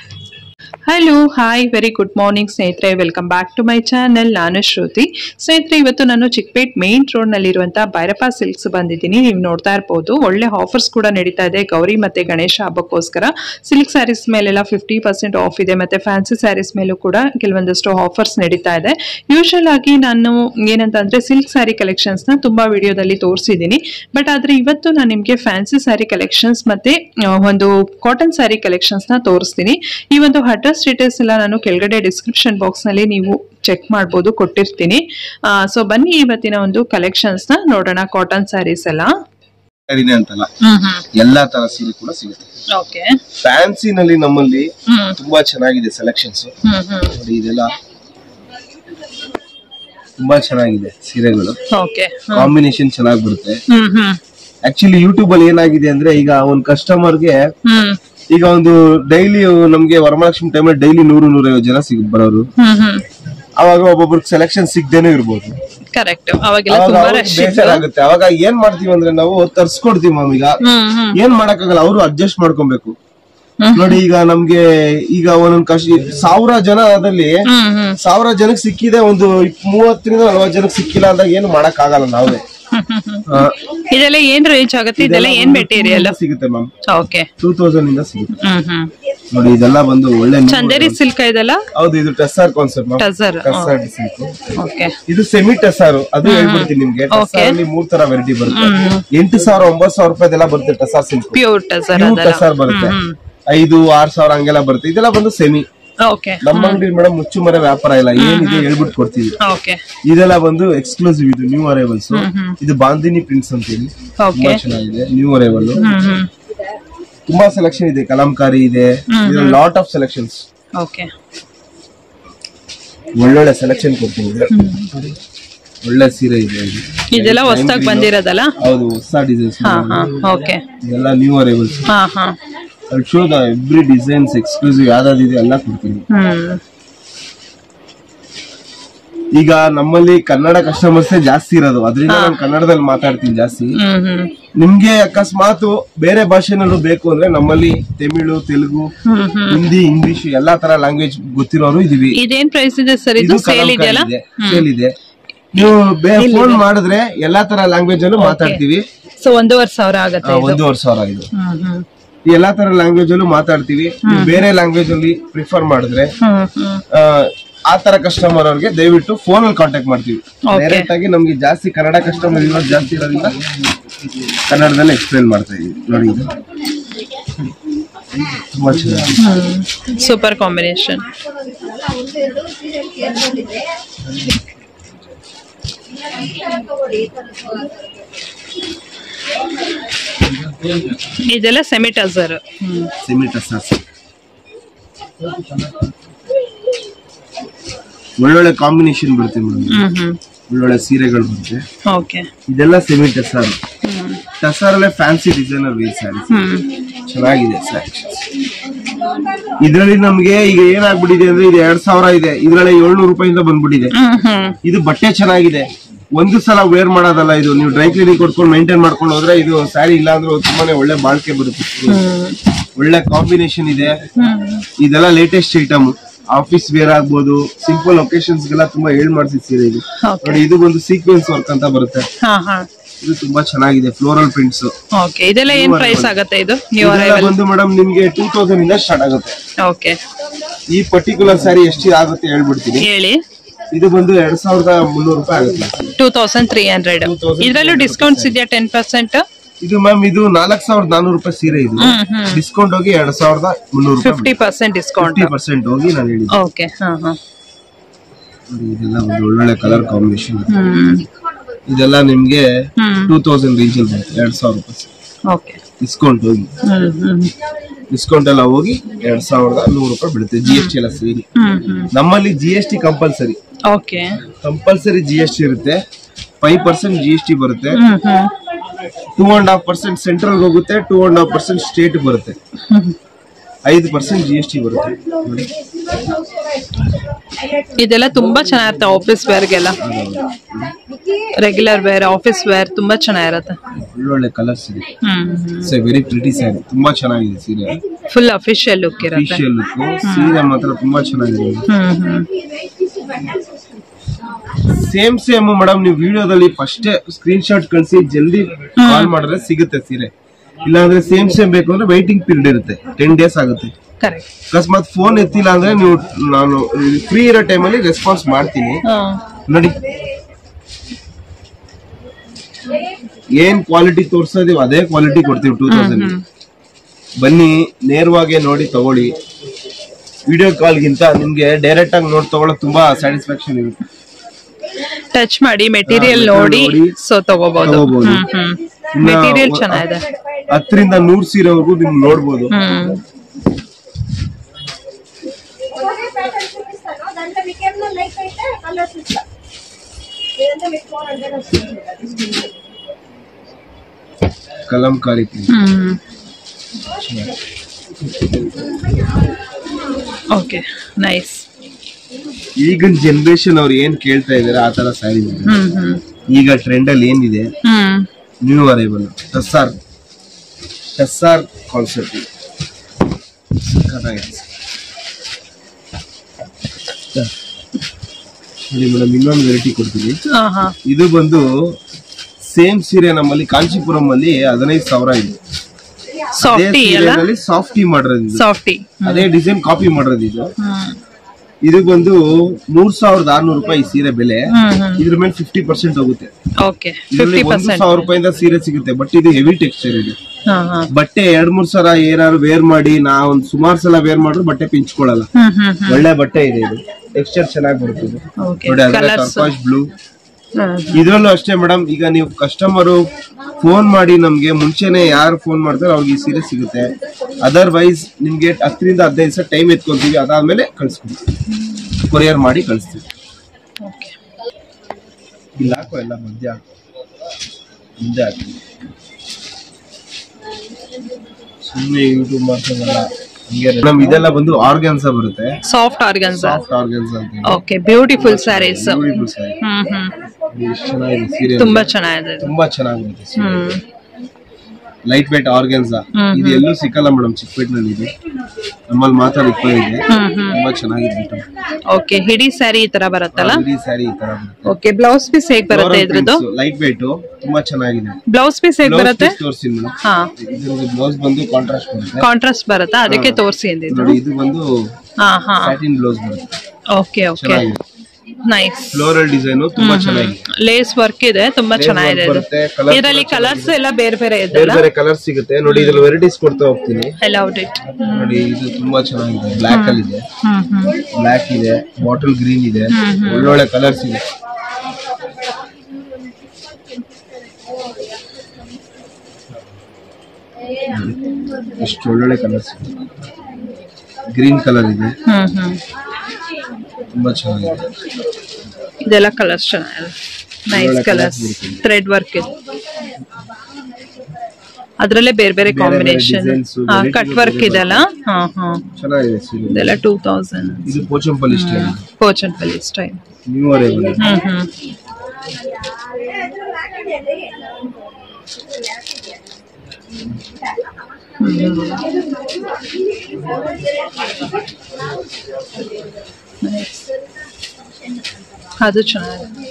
hello hi very good morning ಸ್ನೇಹಿತರೆ welcome back to my channel ನಾನು ಶ್ರುತಿ ಸ್ನೇಹಿತರೆ ಇವತ್ತು ನಾನು ಚಿಕ್ಕಪೇಟ್ ಮೇನ್ ರೋಡ್ನಲ್ಲಿರುವಂಥ ಭೈರಪ್ಪ ಸಿಲ್ಕ್ಸ್ ಬಂದಿದ್ದೀನಿ ನೀವು ನೋಡ್ತಾ ಇರ್ಬೋದು ಒಳ್ಳೆ ಆಫರ್ಸ್ ಕೂಡ ನಡೀತಾ ಇದೆ ಗೌರಿ ಮತ್ತು ಗಣೇಶ ಹಬ್ಬಕ್ಕೋಸ್ಕರ ಸಿಲ್ಕ್ ಸ್ಯಾರೀಸ್ ಮೇಲೆಲ್ಲ ಫಿಫ್ಟಿ ಪರ್ಸೆಂಟ್ ಆಫ್ ಇದೆ ಮತ್ತು ಫ್ಯಾನ್ಸಿ ಸ್ಯಾರೀಸ್ ಮೇಲೂ ಕೂಡ ಕೆಲವೊಂದಷ್ಟು ಆಫರ್ಸ್ ನಡೀತಾ ಇದೆ ಯೂಶಲ್ ಆಗಿ ನಾನು ಏನಂತಂದರೆ ಸಿಲ್ಕ್ ಸ್ಯಾರಿ ಕಲೆಕ್ಷನ್ಸ್ನ ತುಂಬ ವಿಡಿಯೋದಲ್ಲಿ ತೋರಿಸಿದ್ದೀನಿ ಬಟ್ ಆದರೆ ಇವತ್ತು ನಾನು ನಿಮಗೆ ಫ್ಯಾನ್ಸಿ ಸ್ಯಾರಿ ಕಲೆಕ್ಷನ್ಸ್ ಮತ್ತು ಆ, ಒಂದು ಕಾಟನ್ ಸ್ಯಾರಿ ಕಲೆಕ್ಷನ್ಸ್ನ ತೋರಿಸ್ತೀನಿ ಈ ಒಂದು ಅಡ್ರೆಸ್ ಡೀಟೇಲ್ಸ್ ಎಲ್ಲ ನಾನು ಕೆಳಗಡೆ ಡಿಸ್ಕ್ರಿಪ್ಷನ್ ಬಾಕ್ಸ್ನಲ್ಲಿ ನೀವು ಚೆಕ್ ಮಾಡ್ಬೋದು ಕೊಟ್ಟಿರ್ತೀನಿ ಸೊ ಬನ್ನಿ ಇವತ್ತಿನ ಒಂದು ಕಲೆಕ್ಷನ್ಸ್ನ ನೋಡೋಣ ಕಾಟನ್ ಸ್ಯಾರೀಸ್ ಎಲ್ಲ ಇದೆ ಅಂತಲ್ಲ ಎಲ್ಲಾ ತರ ಸೀರೆ ಕೂಡ ಸಿಗುತ್ತೆ ಓಕೆ ಫ್ಯಾನ್ಸಿನಲ್ಲಿ ನಮ್ಮಲ್ಲಿ ತುಂಬಾ ಚೆನ್ನಾಗಿದೆ ಸೆಲೆಕ್ಷನ್ಸ್ ನೋಡಿ ಇದೆಲ್ಲ ತುಂಬಾ ಚೆನ್ನಾಗಿದೆ ಸೀರೆಗಳು ಓಕೆ ಕಾಂಬಿನೇಷನ್ ಚೆನ್ನಾಗಿ ಬರುತ್ತೆ ಹ್ಮ್ ಹ್ಮ್ ಆಕ್ಚುಲಿ ಯೂಟ್ಯೂಬ್ ಅಲ್ಲಿ ಏನಾಗಿದೆ ಅಂದ್ರೆ ಈಗ ಒಂದ್ ಕಸ್ಟಮರ್ಗೆ ಹ್ಮ್ ಈಗ ಒಂದು ಡೈಲಿ ನಮ್ಗೆ ವರಮಹಾಲಕ್ಷ್ಮಿ ಟೈಮಲ್ಲಿ ಡೈಲಿ ನೂರು ನೂರೈವತ್ತು ಜನ ಸಿಗ್ ಬರೋರು ಹ್ಮ್ ಹ್ಮ್ ಅವಾಗ ಒಬ್ಬೊಬ್ರಿಗೆ ಸೆಲೆಕ್ಷನ್ ಸಿಗ್ದೇನೆ ಇರ್ಬೋದು ಕರೆಕ್ಟ್ ಅವಾಗೆಲ್ಲ ಅವಾಗ ತುಂಬಾ ಅವ್ರಿಗೆ ರಶ್ ಬೇಜಾರಾಗುತ್ತೆ ಅವಾಗ ಏನ್ ಮಾಡ್ತೀವಿ ಅಂದ್ರೆ ನಾವು ತರ್ಸ್ಕೊಡ್ತೀವಿ ಮ್ಯಾಮ್ ಈಗ ಹ್ಮ್ ಹ್ಮ್ ಏನ್ ಮಾಡಕ್ಕಾಗಲ್ಲ ಅವರು ಅಡ್ಜಸ್ಟ್ ಮಾಡ್ಕೊಬೇಕು ನೋಡಿ ಈಗ ನಮ್ಗೆ ಈಗ ಒಂದೊಂದ್ ಕಷ್ಟ ಸಾವಿರ ಜನದಲ್ಲಿ ಹ್ಮ್ ಹ್ಮ್ ಸಾವಿರ ಜನಕ್ಕೆ ಸಿಕ್ಕಿದೆ ಒಂದು ಇಪ್- ಮೂವತ್ತರಿಂದ ನಲ್ವತ್ತು ಜನಕ್ಕೆ ಸಿಕ್ಕಿಲ್ಲ ಅಂದಾಗ ಏನು ಮಾಡಕ್ ಆಗಲ್ಲ ನಾವೇ ಹ್ಮ್, ಹ್ಮ್, ಹ್ಮ್. ಇದೆಲ್ಲ ಏನ್ ರೇಂಜ್ ಆಗುತ್ತೆ ಇದೆಲ್ಲ ಏನ್ ಮೆಟೀರಿಯಲ್ ಸಿಗುತ್ತೆ ಮ್ಯಾಮ್ ಓಕೆ ಟೂ ತೌಸಂಡ್ ಇಂದ ಸಿಗುತ್ತೆ ಹ್ಮ್ ಹ್ಮ್ ನೋಡಿ ಇದೆಲ್ಲ ಬಂದು ಒಳ್ಳೆ new- ಚಂದೇರಿ ಸಿಲ್ಕ್ ಇದೆಲ್ಲ ಹೌದು ಇದು tussar concept ma'am tussar tussar silk okay ಇದು ಸೆಮಿ ಟೆಸ್ಸಾರು ಅದು ಹೇಳ್ಬಿಡ್ತೀನಿ ನಿಮ್ಗೆ ಟೆಸ್ಸಾರ್ ಅಲ್ಲಿ ಮೂರ್ ತರ ವೆರೈಟಿ ಬರುತ್ತೆ ಎಂಟು ಸಾವಿರ ಒಂಬತ್ತು ಸಾವಿರ ರೂಪಾಯಿದೆಲ್ಲ ಬರುತ್ತೆ tussar silk pure tussar pure ಅದೆಲ್ಲ ಟೆಸ್ಸಾರ್ ಬರುತ್ತೆ ಐದು ಆರ್ ಸಾವಿರ ಹಂಗೆಲ್ಲ ಬರುತ್ತೆ ಇದೆಲ್ಲ ಬಂದು ಸೆಮಿ ಓಕೆ ನಮ್ಮ ಅಂಗಡಿ ಮೇಡಮ್ ಮುಚ್ಚು ಮರ ವ್ಯಾಪಾರ ಇಲ್ಲ ಏನಿದೆ ಹೇಳ್ಬಿಟ್ಟು ಕೊಡ್ತೀವಿ ಓಕೆ ಇದೆಲ್ಲ ಬಂದು ಎಕ್ಸ್ಕ್ಲೂಸಿವ್ ಇದು ನ್ಯೂ ಅರೈವಲ್ಸ್ ಇದು ಬಾಂದಿನಿ ಪ್ರಿಂಟ್ಸ್ ಅಂತ ಹೇಳಿ ಓಕೆ ತುಂಬಾ ಚೆನ್ನಾಗಿದೆ ನ್ಯೂ ಅರೈವಲ್ ಹ್ಮ್ ಹ್ಮ್ ತುಂಬಾ ಸೆಲೆಕ್ಷನ್ ಇದೆ ಕಲಂಕಾರಿ ಇದೆ ಲಾಟ್ ಆಫ್ ಸೆಲೆಕ್ಷನ್ಸ್ ಓಕೆ ಒಳ್ಳೊಳ್ಳೆ ಸೆಲೆಕ್ಷನ್ ಕೊಡ್ತೀನಿ ಇದೆ. ಒಳ್ಳೆ ಸೀರೆ ಇದೆ ಇದು. ಇದೆಲ್ಲ ಹೊಸ್ದಾಗ್ ಬಂದಿರೋದಲ್ಲ ಹೌದು ಹೊಸ ಡಿಸೈನ್ಸ್ ಹಾ ಹಾ ಓಕೆ ಇದೆಲ್ಲ ನ್ಯೂ ಅರೈವಲ್ಸ್ ಹಾ ಹಾ show the every designs exclusive ಯಾವ್ದಾದಿದೆ ಎಲ್ಲ ಕೊಡ್ತೀನಿ ಹ್ಮ್ ಈಗ ನಮ್ಮಲ್ಲಿ ಕನ್ನಡ ಕಸ್ಟಮರ್ಸ್ ಜಾಸ್ತಿ ಇರೋದು ಅದರಿಂದ ನಾನು ಕನ್ನಡದಲ್ಲಿ ಮಾತಾಡ್ತೀನಿ ಜಾಸ್ತಿ ಹ್ಮ್ ಹ್ಮ್ ನಿಮ್ಗೆ ಅಕಸ್ಮಾತ್ ಬೇರೆ ಭಾಷೆನಲ್ಲೂ ಬೇಕು ಅಂದ್ರೆ ನಮ್ಮಲ್ಲಿ Tamil Telugu hmm hmm Hindi English ಎಲ್ಲಾ ತರ ಲ್ಯಾಂಗ್ವೇಜ್ ಗೊತ್ತಿರೋರು ಇದೀವಿ ಇದೇನ್ ಪ್ರೈಸ್ ಇದೆ ಸರ್ ಇದು ಇದು ಸೇಲ್ ಇದೆಯಲ್ಲ ಸೇಲ್ ಇದೆ ನೀವು ಫೋನ್ ಮಾಡಿದ್ರೆ ಎಲ್ಲಾ ತರ ಲ್ಯಾಂಗ್ವೇಜ್ ಅಲ್ಲೂ ಮಾತಾಡ್ತೀವಿ ಸೊ ಒಂದೂವರೆ ಸಾವಿರ ಆಗತ್ತೆ ಆ, ಒಂದೂವರೆ ಸಾವಿರ ಇದು ಹ್ಮ್ ಹ್ಮ್ ಈ ಎಲ್ಲಾ ತರ ಲ್ಯಾಂಗ್ವೇಜ್ ಅಲ್ಲೂ ಮಾತಾಡ್ತೀವಿ ನೀವು ಬೇರೆ ಲ್ಯಾಂಗ್ವೇಜ್ ಅಲ್ಲಿ ಪ್ರಿಫರ್ ಮಾಡಿದ್ರೆ ಹ್ಮ್ ಹ್ಮ್ ಆ, ಆ ತರ ಕಸ್ಟಮರ್ ಅವ್ರಿಗೆ ದಯವಿಟ್ಟು ಫೋನ್ ಅಲ್ಲಿ ಕಾಂಟ್ಯಾಕ್ಟ್ ಮಾಡ್ತೀವಿ Okay. ಡೈರೆಕ್ಟ್ ಆಗಿ ನಮ್ಗೆ ಜಾಸ್ತಿ ಕನ್ನಡ ಕಸ್ಟಮರ್ ಇರೋದು ಜಾಸ್ತಿ ಇರೋದ್ರಿಂದ ಕನ್ನಡದಲ್ಲಿ ಎಕ್ಸ್ಪ್ಲೇನ್ ಮಾಡ್ತಾ ಇದೀವಿ ನೋಡಿ ಇದು ತುಂಬಾ ಚೆನ್ನಾಗಿ ಹ್ಮ್ ಸೂಪರ್ ಕಾಂಬಿನೇಷನ್ ಇದೆಲ್ಲ ಸೆಮಿ ಟಸರ್ ಹ್ಮ್ ಸಿಮೆಂಟ್ ಸಾಸ್ ಒಳ್ಳೊಳ್ಳೆ ಕಾಂಬಿನೇಷನ್ ಬರುತ್ತೆ ಮೇಡಮ್ ಹ್ಮ್ ಹ್ಮ್ ಒಳ್ಳೊಳ್ಳೆ ಸೀರೆಗಳು ಬರುತ್ತೆ ಓಕೆ ಇದೆಲ್ಲ ಸೆಮಿ ಟಸಾರ್ ಹ್ಮ್ ಟಸಾರಲ್ಲೇ fancy designer wear sarees hmm ಚೆನ್ನಾಗಿದೆ ಸ್ಯಾರೀಸ್ ಇದರಲ್ಲಿ ನಮ್ಗೆ ಈಗ ಏನಾಗ್ಬಿಟ್ಟಿದೆ ಅಂದ್ರೆ ಇದು ಎರಡ್ ಸಾವಿರ ಇದೆ ಇದ್ರಲ್ಲಿ ಏಳ್ನೂರು ರೂಪಾಯಿಂದ ಬಂದ್ಬಿಟ್ಟಿದೆ ಹ್ಮ್ ಹ್ಮ್ ಇದು ಬಟ್ಟೆ ಚೆನ್ನಾಗಿದೆ ಒಂದು ಸಲ ವೇರ್ ಮಾಡೋದಲ್ಲ ಇದು ನೀವು ಡ್ರೈ ಕ್ಲೀನಿಂಗ್ ಕೊಡ್ಕೊಂಡು ಮೇಂಟೈನ್ ಮಾಡ್ಕೊಂಡು ಹೋದ್ರೆ ಇದು ಸ್ಯಾರಿ ಇಲ್ಲ ಅಂದ್ರೆ ತುಂಬಾನೇ ಒಳ್ಳೆ ಬಾಳ್ಕೆ ಬರುತ್ತೆ ಹ್ಮ್ ಒಳ್ಳೆ ಕಾಂಬಿನೇಷನ್ ಇದೆ ಹ್ಮ್ ಇದೆಲ್ಲ ಲೇಟೆಸ್ಟ್ ಐಟಮ್ ಆಫೀಸ್ ವೇರ್ ಆಗ್ಬೋದು ಸಿಂಪಲ್ ಒಕೇಶನ್ಸ್ ಗೆಲ್ಲ ತುಂಬಾ ಹೇಳ್ ಮಾಡ್ಸಿ ಸೀರೆ ಇದು ಓಕೆ ನೋಡಿ ಇದು ಒಂದು ಸೀಕ್ವೆನ್ಸ್ ವರ್ಕ್ ಅಂತ ಬರುತ್ತೆ ಹಾ ಹಾ ಇದು ತುಂಬಾ ಚೆನ್ನಾಗಿದೆ ಫ್ಲೋರಲ್ ಪ್ರಿಂಟ್ಸ್ ಓಕೆ ಇದೆಲ್ಲ ಏನ್ ಪ್ರೈಸ್ ಆಗತ್ತೆ ಇದು ನ್ಯೂ ಇದೆಲ್ಲ ಅರೈವಲ್ ಬಂದು ಮೇಡಮ್ ನಿಮ್ಗೆ ಟೂ ತೌಸಂಡ್ ಇಂದ ಸ್ಟಾರ್ಟ್ ಆಗುತ್ತೆ ಓಕೆ ಈ ಪರ್ಟಿಕ್ಯುಲರ್ ಸ್ಯಾರಿ ಎಷ್ಟು ಆಗುತ್ತೆ ಹೇಳ್ಬಿಡ್ತೀನಿ ಹೇಳಿ ಇದು ಬಂದು ಎರಡ್ ಸಾವಿರದ ಮುನ್ನೂರು ರೂಪಾಯಿ ಆಗುತ್ತೆ ಟೂ ತೌಸಂಡ್ ತ್ರೀ ಹಂಡ್ರೆಡ್ 2300 ಇದ್ರಲ್ಲೂ ಡಿಸ್ಕೌಂಟ್ಸ್ ಇದೆಯಾ ಟೆನ್ ಪರ್ಸೆಂಟ್ ಇದು ಮ್ಯಾಮ್ ಇದು ನಾಲ್ಕ್ ಸಾವಿರದ ನಾನೂರು ರೂಪಾಯಿ ಸೀರೆ ಇದು ಹ್ಮ್ ಹ್ಮ್ ಡಿಸ್ಕೌಂಟ್ ಹೋಗಿ ಎರಡ್ ಸಾವಿರದ ಮುನ್ನೂರು ರೂಪಾಯಿ fifty percent discount fifty percent ಹೋಗಿ ನಾನು ಹೇಳಿದ್ದೆ ಓಕೆ ಹಾ ಹಾ ನೋಡಿ, ಇದೆಲ್ಲ ಒಂದು ಒಳ್ಳೊಳ್ಳೆ ಕಲರ್ ಕಾಂಬಿನೇಷನ್ ಹ್ಮ್ ಇದೆಲ್ಲ ನಿಮ್ಗೆ ಹ್ಮ್ ಟೂ ತೌಸಂಡ್ ರೇಂಜ್ ಅಲ್ಲಿ ಬರುತ್ತೆ ಎರಡ್ ಸಾವಿರ ರೂಪಾಯಿ ಓಕೆ ಡಿಸ್ಕೌಂಟ್ ಹೋಗಿ ಹ್ಮ್ ಹ್ಮ್ ಡಿಸ್ಕೌಂಟ್ ಎಲ್ಲ ಹೋಗಿ ಎರಡ್ ಸಾವಿರದ ನೂರು ರೂಪಾಯಿ ಬೀಳುತ್ತೆ ಜಿ ಎಸ್ ಟಿ ಎಲ್ಲ ಸೇರಿ ಹ್ಮ್ ಹ್ಮ್ ನಮ್ಮಲ್ಲಿ G S T compulsory okay compulsory G S T ಇರುತ್ತೆ five percent G S T ಬರುತ್ತೆ hmm hmm two and half percent central ಹೋಗುತ್ತೆ two and half percent state ಬರುತ್ತೆ hmm ಐದು percent G S T ಬರುತ್ತೆ ನೋಡಿ ಇದೆಲ್ಲ ತುಂಬಾ ಚೆನ್ನಾಗಿರುತ್ತೆ ಆಫೀಸ್ ವೇರ್ಗೆಲ್ಲ ರೆಗ್ಯುಲರ್ ವೇರ್ ಆಫೀಸ್ ವೇರ್ ತುಂಬಾ ಚೆನ್ನಾಗಿರುತ್ತೆ ಒಳ್ಳೊಳ್ಳೆ ಕಲರ್ಸ್ ಇದೆ hmm it's a very pretty saree ತುಂಬಾ ಚೆನ್ನಾಗಿದೆ ಸೀರೆ ಫುಲ್ ಅಫಿಷಿಯಲ್ ಲುಕ್ ಇರುತ್ತೆ ಫಿಶಿಯಲ್ ಲುಕ್ ಸೀರೆ ಮಾತ್ರ ತುಂಬಾ ಚೆನ್ನಾಗಿದೆ hmm hmm same same madam ನೀವು ವಿಡಿಯೋದಲ್ಲಿ ಫಸ್ಟ್ ಸ್ಕ್ರೀನ್ ಶಾಟ್ ಕಳಿಸಿ ಜಲ್ದಿ ಕಾಲ್ ಮಾಡಿದ್ರೆ ಸಿಗುತ್ತೆ ಸೀರೆ ಇಲ್ಲಾಂದ್ರೆ ಸೇಮ್ ಸೇಮ್ ಬೇಕು ಅಂದ್ರೆ ವೈಟಿಂಗ್ ಪೀರಿಯಡ್ ಇರುತ್ತೆ ಟೆನ್ ಡೇಸ್ ಆಗುತ್ತೆ ಕರೆಕ್ಟ್ ಅಕಸ್ಮಾತ್ ಫೋನ್ ಎತ್ತಿಲ್ಲ ಅಂದ್ರೆ ನೀವು ನಾನು ಫ್ರೀ ಇರೋ ಟೈಮಲ್ಲಿ ರೆಸ್ಪಾನ್ಸ್ ಮಾಡ್ತೀನಿ ನೋಡಿ ಏನ್ ಕ್ವಾಲಿಟಿ ತೋರ್ಸೋದೀವಿ ಅದೇ ಕ್ವಾಲಿಟಿ ಕೊಡ್ತೀವಿ ಟೂ ತೌಸಂಡ್ ಬನ್ನಿ ನೇರವಾಗಿ ನೋಡಿ ತಗೊಳ್ಳಿ ವಿಡಿಯೋ ಕಾಲ್ಗಿಂತ ನಿಮ್ಗೆ ಡೈರೆಕ್ಟ್ ಆಗಿ ನೋಡಿ ತಗೊಳ್ಳೋದು ತುಂಬಾ ಸ್ಯಾಟಿಸ್ಫ್ಯಾಕ್ಷನ್ ಇರುತ್ತೆ ಟಚ್ ಮಾಡಿ ಮೆಟೀರಿಯಲ್ ಹಾ, ನೋಡಿ ನೋಡಿ ಸೊ ತಗೋಬಹುದು ತಗೋಬಹುದು. ಹ್ಮ್ ಹ್ಮ್ ಇನ್ನ ಮೆಟೀರಿಯಲ್ ಒ- ಚೆನ್ನಾಗಿದೆ ಹತ್ತರಿಂದ ನೂರ್ ಸೀರೆವರೆಗೂ ನೀವು ನೋಡ್ಬೋದು ಹ್ಮ್ ఒకటే ప్యాటర్న్ చూపిస్తాను దాంట్లో మీకు ఏమైనా లైక్ అయితే కలర్స్ ఇస్తా లేదంటే మీకు ఫోర్ హండ్రెడ్ వస్తుంది ಕಲಂಕಾರಿ ಹ್ಮ್ ಓಕೆ ನೈಸ್ ಈಗಿನ ಜನರೇಷನ್ ಅವ್ರು ಏನ್ ಕೇಳ್ತಾ ಇದಾರೆ ಆ ತರ ಸ್ಯಾರಿ ಹ್ಮ್ ಹ್ಮ್ ಈಗ ಟ್ರೆಂಡ್ ಅಲ್ಲಿ ಏನಿದೆ hmm new arrival tussar tussar concept ಸಖತ್ತಾಗಿದೆ. ನೋಡಿ ಮೇಡಮ್ ಇನ್ನೊಂದು ವೆರೈಟಿ ಕೊಡ್ತೀನಿ ಹಾ ಹಾ ಇದು ಬಂದು ಸೇಮ್ ಸೀರೆ ನಮ್ಮಲ್ಲಿ ಕಾಂಚೀಪುರಂ ಅಲ್ಲಿ ಹದಿನೈದು ಸಾವಿರ ಇದೆ ಅದೇ ಸಾಫ್ಟಿ ಅಲ್ಲ ಸೀರೆನಲ್ಲಿ ಸಾಫ್ಟಿ ಮಾಡಿರೋದು ಇದು. ಸಾಫ್ಟಿ ಅದೇ ಡಿಸೈನ್ ಕಾಪಿ ಮಾಡಿರೋದು ಇದು ಹ್ಮ್ ಇದು ಬಂದು ಮೂರ್ ಸಾವಿರದ ಆರ್ನೂರು ರೂಪಾಯಿ ಈ ಸೀರೆ ಬೆಲೆ ಹ್ಮ್ ಹ್ಮ್ ಇದ್ರ ಮೇಲೆ ಫಿಫ್ಟಿ ಪರ್ಸೆಂಟ್ ಹೋಗುತ್ತೆ ಓಕೆ ಇದರಲ್ಲಿ ಫಿಫ್ಟಿ ಒಂದು ಪರ್ಸೆಂಟ್ ಸಾವಿರ ರೂಪಾಯಿಂದ ಸೀರೆ ಸಿಗುತ್ತೆ ಬಟ್ ಇದು ಹೆವಿ ಟೆಕ್ಸ್ಚರ್ ಇದೆ ಹಾ ಹಾ ಬಟ್ಟೆ ಎರಡ್ ಮೂರ್ ಸಲ ಏನಾದ್ರು ವೇರ್ ಮಾಡಿ ನಾ ಒಂದ್ ಸುಮಾರು ಸಲ ವೇರ್ ಮಾಡಿದ್ರು ಬಟ್ಟೆ ಪಿಂಚ್ಕೊಳ್ಳಲ್ಲ ಹ್ಮ್ ಹ್ಮ್ ಹ್ಮ್ ಒಳ್ಳೆ ಬಟ್ಟೆ ಇದೆ ಇದು ಟೆಕ್ಸ್ಚರ್ ಚೆನ್ನಾಗಿ ಬರುತ್ತೆ ಇದು. ಓಕೆ ನೋಡಿ ಅದರ ಕಲರ್ಸ್ ಟರ್ಕಾಶ್ ಬ್ಲೂ ಇದ್ರಲ್ಲೂ ಅಷ್ಟೇ ಮೇಡಮ್ ಈಗ ನೀವು ಕಸ್ಟಮರು ಫೋನ್ ಮಾಡಿ ನಮ್ಗೆ ಮುಂಚೆನೆ ಯಾರು ಫೋನ್ ಮಾಡ್ತಾರೆ ಅವ್ರಿಗೆ ಈ ಸೀರೆ ಸಿಗುತ್ತೆ ಅದರ್ವೈಸ್ ನಿಮ್ಗೆ ಹತ್ತರಿಂದ ಹದಿನೈದು ದಿವಸ ಟೈಮ್ ಎತ್ಕೊಂತೀವಿ ಅದಾದ್ಮೇಲೆ ಕಳ್ಸ್ಕೊಡ್ತೀವಿ ಕೊರಿಯರ್ ಮಾಡಿ ಕಳಿಸ್ತೀವಿ ಓಕೆ ಇಲ್ಲಿ ಹಾಕೋ ಎಲ್ಲ ಮಧ್ಯ ಹಾಕು ಮುಂದೆ ಹಾಕಿ ಸುಮ್ಮನೆ ಯೂಟ್ಯೂಬ್ ಮಾಡ್ಕೊಂಡಲ್ಲ ಹಂಗೆ ನಮ್ ಇದೆಲ್ಲ ಬಂದು ಆರ್ಗನ್ಸ ಬರುತ್ತೆ ಸಾಫ್ಟ್ ಆರ್ಗನ್ಸ್ ಸಾಫ್ಟ್ ಆರ್ಗನ್ಸ್ ಅಂತ okay beautiful sarees Beautiful saree. Hmm hmm ಎಷ್ಟು ಚೆನ್ನಾಗಿದೆ ಸೀರೆ ತುಂಬಾ ಚೆನ್ನಾಗಿದೆ ಇದು. ತುಂಬಾ ಚೆನ್ನಾಗಿದೆ ಸೀರೆ. Hmm light weight organza hmm, ಇದು ಎಲ್ಲೂ ಸಿಕ್ಕಲ್ಲ ಮೇಡಮ್ ಚಿಕ್ಕಪೇಟ್ನಲ್ಲಿ ಇದೆ ನಮ್ಮಲ್ಲಿ ಮಾತ್ರ ಇದೆ ಹ್ಮ್ ಹ್ಮ್ ತುಂಬಾ ಚೆನ್ನಾಗಿದೆ item. ಓಕೆ ಹಿಡಿ ಸ್ಯಾರಿ ಈ ತರ ಬರುತ್ತಲ್ಲ ಇಡೀ ಸ್ಯಾರಿ ಈ ತರ ಓಕೆ ಬ್ಲೌಸ್ ಪೀಸ್ ಹೇಗ್ ಬರುತ್ತೆ ಇದ್ರದ್ದು ಲೈಟ್ ವೇಟ್ ತುಂಬಾ ಚೆನ್ನಾಗಿದೆ ಬ್ಲೌಸ್ ಪೀಸ್ ಹೇಗ್ ಬರುತ್ತೆ ತೋರಿಸಿ ಮೇಡಮ್ ಹಾ ಇದ್ರದ್ದು ಬ್ಲೌಸ್ ಬಂದು ಕಾಂಟ್ರಾಸ್ಟ್ ಬರುತ್ತೆ ಕಾಂಟ್ರಾಸ್ಟ್ ಬರುತ್ತಾ ಅದಕ್ಕೆ ತೋರಿಸಿ ಅಂದಿದ್ದು ನೋಡಿ ಇದು ಬಂದು ಹಾ ಹಾ ಸ್ಯಾಟಿನ್ ಬ್ಲೌಸ್ ಬರುತ್ತೆ ಓಕೆ ಓಕೆ ಚೆನ್ನಾಗಿದೆ ನೈಸ್ ಫ್ಲೋರಲ್ ಡಿಸೈನ್ ತುಂಬಾ ಚೆನ್ನಾಗಿದೆ ಲೇಸ್ ವರ್ಕ್ ಇದೆ ತುಂಬಾ Lace ಚೆನ್ನಾಗಿದೆ work ಇದು ಬರುತ್ತೆ, colour ಇದರಲ್ಲಿ ಕೂಡ ಕಲರ್ಸ್ ಎಲ್ಲ ಬೇರೆ ಬೇರೆ ಬೇರೆ ಇದೆಲ್ಲ ಬೇರೆ ಕಲರ್ ಸಿಗುತ್ತೆ ನೋಡಿ ಇದ್ರಲ್ಲಿ ವೆರೈಟೀಸ್ ಕೊಡ್ತಾ ಹೋಗ್ತೀನಿ ಐ ಲವ್ ಇಟ್ ನೋಡಿ ಇದು ತುಂಬಾ ಚೆನ್ನಾಗಿದೆ ಬ್ಲಾಕ್ ಅಲ್ಲಿ ಇದೆ ಹ್ಮ್ ಹ್ಮ್ ಬ್ಲಾಕ್ ಇದೆ ಬಾಟಲ್ ಗ್ರೀನ್ ಇದೆ ಒಳ್ಳೊಳ್ಳೆ ಕಲರ್ಸ್ ಇದೆ ಎಷ್ಟು ಒಳ್ಳೊಳ್ಳೆ ಕಲರ್ಸ್ ಇದೆ ಗ್ರೀನ್ ಕಲರ್ ಇದೆ ಹ್ಮ್ ಹ್ಮ್ ತುಂಬಾ ಚೆನ್ನಾಗಿದೆ ಇದೆಲ್ಲ ಕಲರ್ಸ್ ಚೆನ್ನಾಗಿದೆ ನೈಸ್ ಒಳ್ಳೆ ಕಲರ್ಸ್ colours ಬರುತ್ತೆ. ಥ್ರೆಡ್ ವರ್ಕ್ ಇದೆ ಅದ್ರಲ್ಲೇ ಬೇರೆ ಬೇರೆ ಬೇರೆ ಬೇರೆ ಕಾಂಬಿನೇಷನ್ designs, ಹಾ variety ಕಟ್ ಬೇರೆ ವರ್ಕ್ ಬೇರೆ ಇದೆಲ್ಲ ಹಾ ಹಾ ಚೆನ್ನಾಗಿದೆ ಸೀರೆ ಇದೆಲ್ಲ ಟೂ ತೌಸಂಡ್ ಇದು Pochampally style Pochampally style new arrival hmm hmm ಅದು ಚೆನ್ನಾಗಿದೆ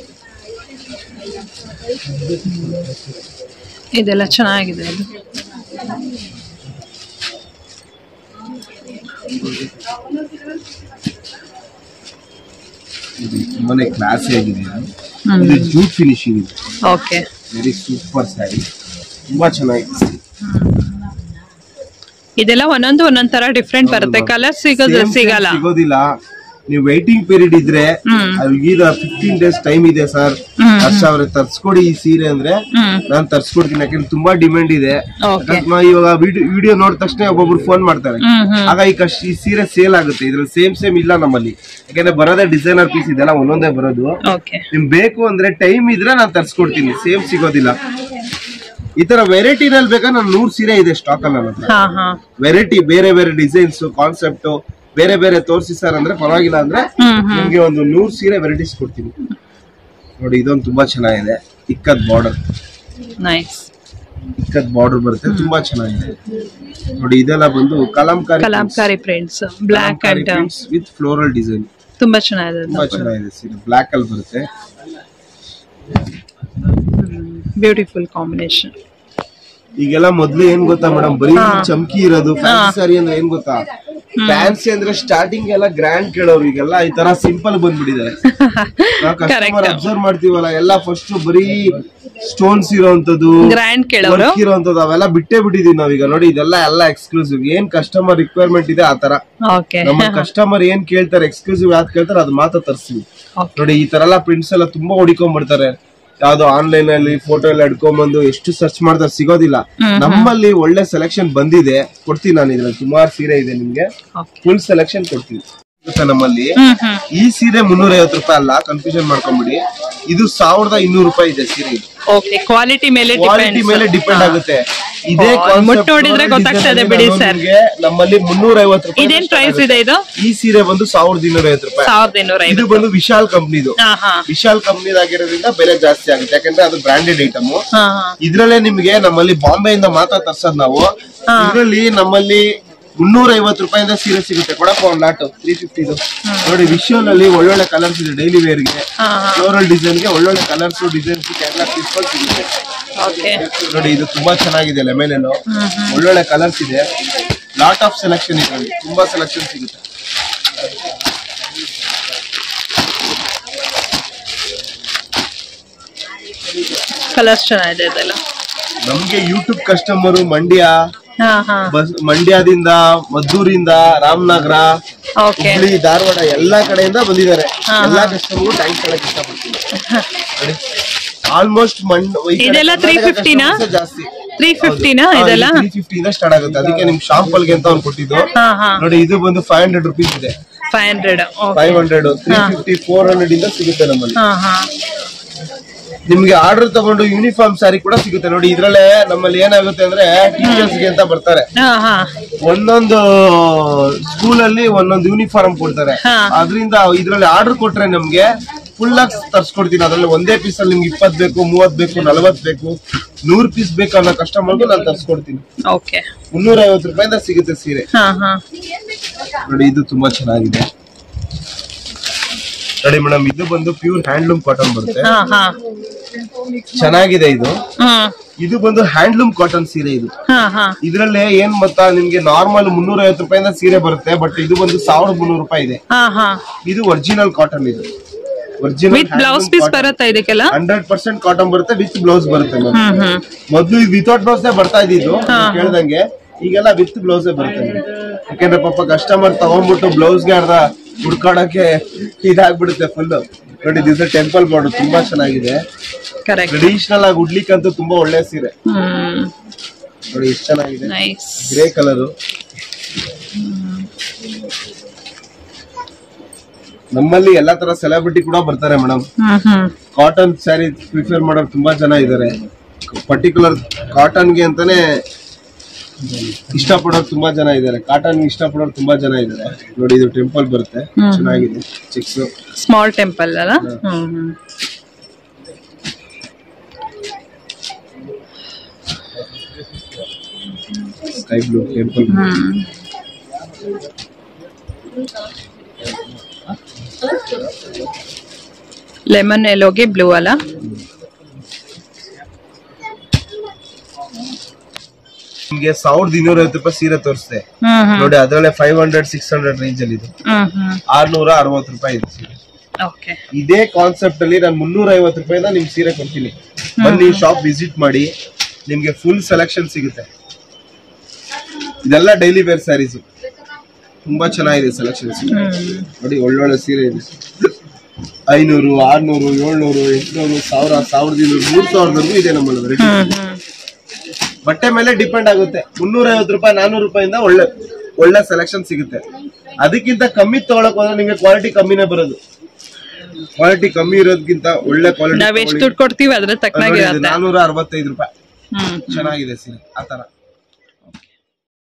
ಇದೆಲ್ಲ ಚೆನ್ನಾಗಿದೆ ಅದು ಇದು ತುಂಬಾನೇ ಕ್ಲಾಸಿ ಆಗಿದೆ ಹ್ಮ್ ಇದು ಜೂಟ್ ಫಿನಿಶಿಂಗ್ ಇದೆ ಓಕೆ ವೆರಿ ಸೂಪರ್ ಸ್ಯಾರಿ ತುಂಬಾ ಚೆನ್ನಾಗಿದೆ ಇದೆಲ್ಲ ಒಂದೊಂದು ಒಂದೊಂದ್ ತರ ಡಿಫ್ರೆಂಟ್ ಬರುತ್ತೆ ಕಲರ್ ಸಿಗೋದು Same ಸಿಗಲ್ಲ same ಸಿಗೋದಿಲ್ಲ ನೀವು ವೈಟಿಂಗ್ ಪೀರಿಯಡ್ ಇದ್ರೆ ಹ್ಮ್. ಈಗ ಫಿಫ್ಟೀನ್ ಡೇಸ್ ಟೈಮ್ ಇದೆ ಸರ್ ಹ್ಮ್. ಹರ್ಷ ಅವ್ರೆ ತರ್ಸ್ಕೊಡಿ ಈ ಸೀರೆ ಅಂದ್ರೆ ಹ್ಮ್ ನಾನ್ ತರ್ಸ್ಕೊಡ್ತೀನಿ ಯಾಕಂದ್ರೆ ತುಂಬಾ ಡಿಮ್ಯಾಂಡ್ ಇದೆ ಓಕೆ ಅಕಸ್ಮಾತ್ ಇವಾಗ ವಿಡಿಯೋ ನೋಡಿದ ತಕ್ಷಣ ಒಬ್ಬೊಬ್ರು ಫೋನ್ ಮಾಡ್ತಾರೆ ಹ್ಮ್ ಹ್ಮ್ ಆಗ ಈ ಕಷ್ಟ ಈ ಸೀರೆ ಸೇಲ್ ಆಗುತ್ತೆ ಇದ್ರಲ್ಲಿ ಸೇಮ್ ಸೇಮ್ ಇಲ್ಲ ನಮ್ಮಲ್ಲಿ ಯಾಕಂದ್ರೆ ಬರೋದೇ ಡಿಸೈನರ್ ಪೀಸ್ ಇದೆಲ್ಲ ಒಂದೊಂದೇ ಬರೋದು ಓಕೆ ನಿಮ್ ಬೇಕು ಅಂದ್ರೆ ಟೈಮ್ ಇದ್ರೆ ನಾನು ತರ್ಸ್ಕೊಡ್ತೀನಿ ಸೇಮ್ ಸಿಗೋದಿಲ್ಲ ಈ ತರ ವೆರೈಟಿನಲ್ಲಿ ಬೇಕಾ ನಾನು ನೂರ್ ಸೀರೆ ಇದೆ ಸ್ಟಾಕ್ ಅಲ್ಲಿ ನನ್ನ ಹತ್ರ ಹಾ ಹಾ ವೆರೈಟಿ ಬೇರೆ ಬೇರೆ ಡಿಸೈನ್ಸ್ ಕಾನ್ಸೆಪ್ಟ್ ಬೇರೆ ಬೇರೆ ತೋರಿಸಿ ಸರ್ ಅಂದ್ರೆ ಪರವಾಗಿಲ್ಲ ಅಂದ್ರೆ ಹ್ಮ್ ಹ್ಮ್ ನಿಮ್ಗೆ ಒಂದು ನೂರ್ ಸೀರೆ ವೆರೈಟೀಸ್ ಕೊಡ್ತೀನಿ ನೋಡಿ ಇದೊಂದು ತುಂಬಾ ಚೆನ್ನಾಗಿದೆ ikkat border nice ikkat border ಬರುತ್ತೆ ತುಂಬಾ ಚೆನ್ನಾಗಿದೆ ನೋಡಿ ಇದೆಲ್ಲ ಬಂದು Kalamkari Kalamkari prints block and with floral design ತುಂಬಾ ಚೆನ್ನಾಗಿದೆ ಅದು ತುಂಬಾ ಚೆನ್ನಾಗಿದೆ ಸೀರೆ ಬ್ಲಾಕ್ ಅಲ್ಲಿ ಬರುತ್ತೆ ಬ್ಯೂಟಿಫುಲ್ ಕಾಂಬಿನೇಷನ್ ಈಗೆಲ್ಲ ಮೊದ್ಲು ಏನ್ ಗೊತ್ತಾ ಮೇಡಮ್ ಬರೀ ಚಮಕಿ ಇರೋದು ಫ್ಯಾನ್ಸಿ ಸಾರಿ ಅಂದ್ರೆ ಏನ್ ಗೊತ್ತಾ ಫ್ಯಾನ್ಸಿ ಅಂದ್ರೆ ಸ್ಟಾರ್ಟಿಂಗ್ ಎಲ್ಲ ಗ್ರ್ಯಾಂಡ್ ಕೇಳೋರು ಈಗೆಲ್ಲ ಈ ತರ ಸಿಂಪಲ್ ಬಂದ್ಬಿಟ್ಟಿದ್ದಾರೆ ನಾವು ಕಸ್ಟಮರ್ ಅಬ್ಸರ್ವ್ ಮಾಡ್ತೀವಲ್ಲ ಎಲ್ಲ ಫಸ್ಟ್ ಬರೀ ಸ್ಟೋನ್ಸ್ ಇರೋಂಥದ್ದು ಗ್ರ್ಯಾಂಡ್ ಕೇಳೋರು ವರ್ಕ್ ಇರೋಂಥದ್ದು ಅವೆಲ್ಲ ಬಿಟ್ಟೇ ಬಿಟ್ಟಿದೀವಿ ನಾವೀಗ ನೋಡಿ ಇದೆಲ್ಲ ಎಲ್ಲ ಎಕ್ಸ್ಕ್ಲೂಸಿವ್ ಏನ್ ಕಸ್ಟಮರ್ ರಿಕ್ವೈರ್ಮೆಂಟ್ ಇದೆ ಆ ತರ ಓಕೆ ನಮ್ಮ ಕಸ್ಟಮರ್ ಏನ್ ಕೇಳ್ತಾರೆ ಎಕ್ಸ್ಕ್ಲೂಸಿವ್ ಯಾವ್ದು ಕೇಳ್ತಾರೆ ಅದು ಮಾತ್ರ ತರ್ಸ್ತೀವಿ ಓಕೆ ನೋಡಿ ಈ ತರ ಎಲ್ಲ ಪ್ರಿಂಟ್ಸ್ ಎಲ್ಲ ತುಂಬಾ ಹುಡಿಕೊಂಡ್ಬಿಡ್ತಾರೆ ಯಾವ್ದೋ ಆನ್ಲೈನ್ ಅಲ್ಲಿ ಫೋಟೋ ಎಲ್ಲ ಇಟ್ಕೊಂಡ್ಬಂದು ಎಷ್ಟು ಸರ್ಚ್ ಮಾಡ್ತಾರೆ ಸಿಗೋದಿಲ್ಲ ನಮ್ಮಲ್ಲಿ ಒಳ್ಳೆ ಸೆಲೆಕ್ಷನ್ ಬಂದಿದೆ ಕೊಡ್ತೀನಿ ನಾನು ಇದ್ರಲ್ಲಿ ಸುಮಾರು ಸೀರೆ ಇದೆ ನಿಮ್ಗೆ ಓಕೆ ಫುಲ್ ಸೆಲೆಕ್ಷನ್ ಕೊಡ್ತೀನಿ ಗೊತ್ತಾ ನಮ್ಮಲ್ಲಿ ಹ್ಮ್ ಹ್ಮ್ ಈ ಸೀರೆ ಮುನ್ನೂರ ಐವತ್ತು ರೂಪಾಯಿ ಅಲ್ಲ ಕನ್ಫ್ಯೂಷನ್ ಮಾಡ್ಕೊಂಬಿಡಿ ಇದು ಸಾವಿರದ ಇನ್ನೂರು ರೂಪಾಯಿ ಇದೆ ಸೀರೆ ಇದು ಓಕೆ ಕ್ವಾಲಿಟಿ ಮೇಲೆ ಕ್ವಾಲಿಟಿ ಡಿಪೆಂಡ್ ಮೇಲೆ ಡಿಪೆಂಡ್ ಆಗುತ್ತೆ ಇದೇ ಓ, concept ಮುಟ್ಟು ನೋಡಿದ್ರೆ ನೋಡಿ ಗೊತ್ತಾಗ್ತದೆ design ಬಿಡಿ ನಾನು sir. ನಿಮ್ಗೆ ನಮ್ಮಲ್ಲಿ ಮುನ್ನೂರ ಐವತ್ತು ರೂಪಾಯಿ ಇದೇನ್ ಪ್ರೈಸ್ ಇದೆ ಇದು ಈ ಸೀರೆ ಬಂದು ಸಾವಿರದ ಇನ್ನೂರ ಐವತ್ತು ರೂಪಾಯಿ ಸಾವಿರದ ಇನ್ನೂರ ಇದು ಐವತ್ತು ಬಂದು ವಿಶಾಲ್ ಕಂಪ್ನಿದು ಹಾ ಹಾ ವಿಶಾಲ್ ಕಂಪ್ನಿದಾಗಿರೋದ್ರಿಂದ ಬೆಲೆ ಜಾಸ್ತಿ ಆಗುತ್ತೆ ಯಾಕಂದ್ರೆ ಅದು ಬ್ರಾಂಡೆಡ್ ಐಟಮ್ ಹಾ ಹಾ ಇದ್ರಲ್ಲೇ ನಿಮ್ಗೆ ನಮ್ಮಲ್ಲಿ ಬಾಂಬೆಯಿಂದ ಮಾತ್ರ ತರ್ಸೋದ್ ನಾವು ಇದ್ರಲ್ಲಿ ನಮ್ಮಲ್ಲಿ ಮುನ್ನೂರ ಐವತ್ತು ರೂಪಾಯಿಂದ ಸೀರೆ ಸಿಗುತ್ತೆ ಕೊಡಪ್ಪ ಒಂದು ಲಾಟು ತ್ರೀ ಫಿಫ್ಟಿದು ನೋಡಿ ವಿಶುವಲ್ ಅಲ್ಲಿ ಒಳ್ಳೊಳ್ಳೆ ಕಲರ್ಸ್ ಇದೆ ಡೈಲಿ ವೇರ್ಗೆ ಹಾ ಹಾ ಫ್ಲೋರಲ್ ಡಿಸೈನ್ಗೆ ಒಳ್ಳೊಳ್ಳೆ ಕಲರ್ಸ್ ಡಿಸೈನ್ಸ್ ಕ್ಯಾಟ್ಲಾಗ್ ಪೀಸ್ಗಳು ಸಿಗುತ್ತೆ ಓಕೆ ನೋಡಿ ಇದು ತುಂಬಾ ಚೆನ್ನಾಗಿದೆ ಲೆಮನ್ ಒಳ್ಳೊಳ್ಳೆ ಕಲರ್ಸ್ ಇದೆ ಲಾಟ್ ಆಫ್ ಸೆಲೆಕ್ಷನ್ ಇದೆ ಅಲ್ಲಿ. ತುಂಬಾ ಸೆಲೆಕ್ಷನ್ ಸಿಗುತ್ತೆ ಕಲರ್ಸ್ ಚೆನ್ನಾಗಿದೆ ಇದೆಲ್ಲ ನಮ್ಗೆ ಯೂಟ್ಯೂಬ್ ಕಸ್ಟಮರ್ ಮಂಡ್ಯ ಹಾ ಹಾ ಬಸ್ ಮಂಡ್ಯದಿಂದ ಮದ್ದೂರಿಂದ ರಾಮನಗರ ಓಕೆ ಹುಬ್ಳಿ ಧಾರವಾಡ ಎಲ್ಲಾ ಕಡೆಯಿಂದ ಬಂದಿದ್ದಾರೆ ಎಲ್ಲಾ ಕಸ್ಟಮರ್ ಟ್ಯಾಂಕ್ ಹೇಳಕ್ ಇಷ್ಟಪಡ್ತೀನಿ ನೋಡಿ ಆಲ್ಮೋಸ್ಟ್ ಇದೆಲ್ಲ 350 ನಾ? ಜಾಸ್ತಿ ತ್ರೀ ಫಿಫ್ಟಿನಾ ಇದೆಲ್ಲ ತ್ರೀ ಫಿಫ್ಟಿಯಿಂದ ಸ್ಟಾರ್ಟ್ ಆಗುತ್ತೆ ಅದಕ್ಕೆ ನಿಮ್ ಶಾಂಪಲ್ಗೆ ಅಂತ ಅವ್ನು ಕೊಟ್ಟಿದ್ದು ಹಾ ಹಾ ನೋಡಿ ಇದು ಬಂದು ಫೈವ್ ಹಂಡ್ರೆಡ್ ರುಪೀಸ್ ಇದೆ five hundred five hundred three fifty four hundred ಇಂದ ಸಿಗುತ್ತೆ ನಮ್ಮಲ್ಲಿ ಹಾ ಹಾ ನಿಮ್ಗೆ ಆರ್ಡರ್ ತಗೊಂಡು ಯೂನಿಫಾರ್ಮ್ ಸಾರಿ ಕೂಡ ಸಿಗುತ್ತೆ ನೋಡಿ ಇದ್ರಲ್ಲೇ ನಮ್ಮಲ್ಲಿ ಏನಾಗುತ್ತೆ ಅಂದ್ರೆ ಟೀಚರ್ಸ್ ಗೆ ಅಂತ ಬರ್ತಾರೆ ಹಾ ಹಾ ಒಂದೊಂದು ಸ್ಕೂಲ್ ಅಲ್ಲಿ ಒಂದೊಂದು ಯೂನಿಫಾರ್ಮ್ ಕೊಡ್ತಾರೆ ಹಾ. ಅದರಿಂದ ಇದ್ರಲ್ಲಿ ಆರ್ಡರ್ ಕೊಟ್ರೆ ನಮ್ಗೆ ಫುಲ್ ಆಗಿ ತರ್ಸ್ಕೊಡ್ತೀನಿ ಅದ್ರಲ್ಲಿ ಒಂದೇ ಪೀಸ್ ಅಲ್ಲಿ ನಿಮ್ಗೆ ಇಪ್ಪತ್ ಬೇಕು ಮೂವತ್ ಬೇಕು ನಲವತ್ ಬೇಕು ನೂರ್ ಪೀಸ್ ಬೇಕು ಅನ್ನೋ ಕಸ್ಟಮರ್ಗೂ ನಾನು ತರ್ಸ್ಕೊಡ್ತೀನಿ ಓಕೆ ಮುನ್ನೂರ ಐವತ್ತು ರೂಪಾಯಿಂದ ಸಿಗುತ್ತೆ ಸೀರೆ ಹಾ ಹಾ ನೋಡಿ ಇದು ತುಂಬಾ ಚೆನ್ನಾಗಿದೆ ನೋಡಿ ಮೇಡಮ್ ಇದು ಬಂದು ಪ್ಯೂರ್ ಹ್ಯಾಂಡ್ಲೂಮ್ ಕಾಟನ್ ಬರುತ್ತೆ ಹಾ ಹಾ ಚೆನ್ನಾಗಿದೆ ಇದು ಹ್ಮ್ ಇದು ಬಂದು ಹ್ಯಾಂಡ್ಲೂಮ್ ಕಾಟನ್ ಸೀರೆ ಇದು ಹಾ ಹಾ ಇದ್ರಲ್ಲೇ ಏನ್ ಗೊತ್ತಾ ನಿಮ್ಗೆ ನಾರ್ಮಲ್ ಮುನ್ನೂರ ಐವತ್ತು ರೂಪಾಯಿಂದ ಸೀರೆ ಬರುತ್ತೆ ಬಟ್ ಇದು ಬಂದು ಸಾವಿರದ ಮುನ್ನೂರು ರೂಪಾಯಿ ಇದೆ ಹಾ ಹಾ ಇದು ಒರಿಜಿನಲ್ ಕಾಟನ್ ಇದು ಒರಿಜಿನಲ್ ವಿತ್ ಬ್ಲೌಸ್ ಪೀಸ್ ಬರುತ್ತಾ ಇದಕ್ಕೆಲ್ಲ ಹಂಡ್ರೆಡ್ ಪರ್ಸೆಂಟ್ ಕಾಟನ್ ಬರುತ್ತೆ ವಿತ್ ಬ್ಲೌಸ್ ಬರುತ್ತೆ ಮ್ಯಾಮ್ ಹ್ಮ್ ಹ್ಮ್ ಮೊದ್ಲು ಇದು ವಿತೌಟ್ ಬ್ಲೌಸ್ ಬರ್ತಾ ಇದ್ದಿದ್ದು ನೀವ್ ಕೇಳ್ದಂಗೆ ಈಗೆಲ್ಲ ವಿತ್ ಬ್ಲೌಸ್ ಬರುತ್ತೆ madam. ಯಾಕಂದ್ರೆ ಪಾಪ ಕಸ್ಟಮರ್ ತಗೊಂಡ್ಬಿಟ್ಟು ಬ್ಲೌಸ್ಗೆ ಅರ್ಧ ಹುಡ್ಕಾಡಕ್ಕೆ ಇದಾಗ್ಬಿಡುತ್ತೆ ಫುಲ್ ನೋಡಿ ದಿಸ್ ಟೆಂಪಲ್ ಬಾರ್ಡರ್ ತುಂಬಾ ಚೆನ್ನಾಗಿದೆ ಕರೆಕ್ಟ್ ಟ್ರೆಡಿಷನಲ್ ಆಗಿ ಉಡ್ಲಿಕ್ಕಂತೂ ತುಂಬಾ ಒಳ್ಳೆ ಸೀರೆ ಹ್ಮ್ ನೋಡಿ ಎಷ್ಟು ಚೆನ್ನಾಗಿದೆ ನೈಸ್ ಗ್ರೇ ಕಲರು ನಮ್ಮಲ್ಲಿ ಎಲ್ಲಾ ತರ ಸೆಲೆಬ್ರಿಟಿ ಕೂಡ ಬರ್ತಾರೆ madam hmm hmm cotton saree prefer ಮಾಡೋರು ತುಂಬಾ ಜನ ಇದ್ದಾರೆ ಪರ್ಟಿಕ್ಯುಲರ್ ಕಾಟನ್ಗೆ ಅಂತಾನೆ ಇಷ್ಟಪಡೋರು ತುಂಬಾ ಜನ ಇದ್ದಾರೆ ಕಾಟನ್ ಇಷ್ಟಪಡೋರು ತುಂಬಾ ಜನ ಇದ್ದಾರೆ ನೋಡಿ ಇದು ಟೆಂಪಲ್ ಬರುತ್ತೆ ಚೆನ್ನಾಗಿದೆ ಚಿಕ್ಸ್ ಸ್ಮಾಲ್ ಟೆಂಪಲ್ ಅಲ್ಲ hmm hmm sky blue temple hmm lemon ಎಲ್ಲೋಗೆ ಬ್ಲೂ ಅಲ್ಲ ನಿಮ್ಗೆ ಸಾವಿರದ ಇನ್ನೂರ ಐವತ್ತು ರೂಪಾಯಿ ಸೀರೆ ತೋರಿಸ್ದೆ ಹ್ಮ್ ಹ್ಮ್ ನೋಡಿ ಅದರಲ್ಲೇ five hundred six hundred range ಅಲ್ಲಿ ಇದೆ ಹ್ಮ್ ಹ್ಮ್ ಆರ್ನೂರ ಅರವತ್ತು ರೂಪಾಯಿ ಇದೆ ಸೀರೆ ಓಕೆ ಇದೇ ಕಾನ್ಸೆಪ್ಟ್ ಅಲ್ಲಿ ನಾನು ಮುನ್ನೂರ ಐವತ್ತು ರೂಪಾಯಿಂದ ನಿಮ್ಗೆ ಸೀರೆ ಕೊಡ್ತೀನಿ ಬನ್ನಿ ಶಾಪ್ ವಿಸಿಟ್ ಮಾಡಿ ನಿಮ್ಗೆ ಫುಲ್ ಸೆಲೆಕ್ಷನ್ ಸಿಗುತ್ತೆ ಇದೆಲ್ಲ ಡೈಲಿ ವೇರ್ ಸ್ಯಾರೀಸ್ ತುಂಬಾ ಚೆನ್ನಾಗಿದೆ ಸೆಲೆಕ್ಷನ್ಸ್ ಹ್ಮ್ ನೋಡಿ ಒಳ್ಳೊಳ್ಳೆ ಸೀರೆ ಇದೆ ಐನೂರು ಆರ್ನೂರು ಏಳ್ನೂರು ಎಂಟ್ನೂರು ಸಾವಿರ ಸಾವಿರದ ಇನ್ನೂರು ಮೂರ್ ಸಾವಿರದವರೆಗೂ ಇದೆ ನಮ್ಮಲ್ಲಿ ವೆರೈಟಿ ಹ್ಮ್ ಹ್ಮ್ ಬಟ್ಟೆ ಮೇಲೆ ಡಿಪೆಂಡ್ ಆಗುತ್ತೆ ಮುನ್ನೂರ ಐವತ್ತು ರೂಪಾಯಿ ನಾನೂರು ರೂಪಾಯಿಂದ ಒಳ್ಳೆ ಒಳ್ಳೆ ಸೆಲೆಕ್ಷನ್ ಸಿಗುತ್ತೆ ಅದಕ್ಕಿಂತ ಕಮ್ಮಿ ತಗೊಳಕ್ ಹೋದ್ರೆ ನಿಮ್ಗೆ ಕ್ವಾಲಿಟಿ ಕಮ್ಮಿನೇ ಬರೋದು ಕ್ವಾಲಿಟಿ ಕಮ್ಮಿ ಇರೋದಕ್ಕಿಂತ ಒಳ್ಳೆ ನಾವ್ ಎಷ್ಟು ಕ್ವಾಲಿಟಿ ದುಡ್ಡು ಕೊಡ್ತೀವಿ ಅದ್ರ ತಕ್ಕನಾಗಿರತ್ತೆ ನಾನೂರ ಅರವತ್ತೈದು ರೂಪಾಯಿ ಹ್ಮ್ ಚೆನ್ನಾಗಿದೆ ಸೀರೆ ಆತರ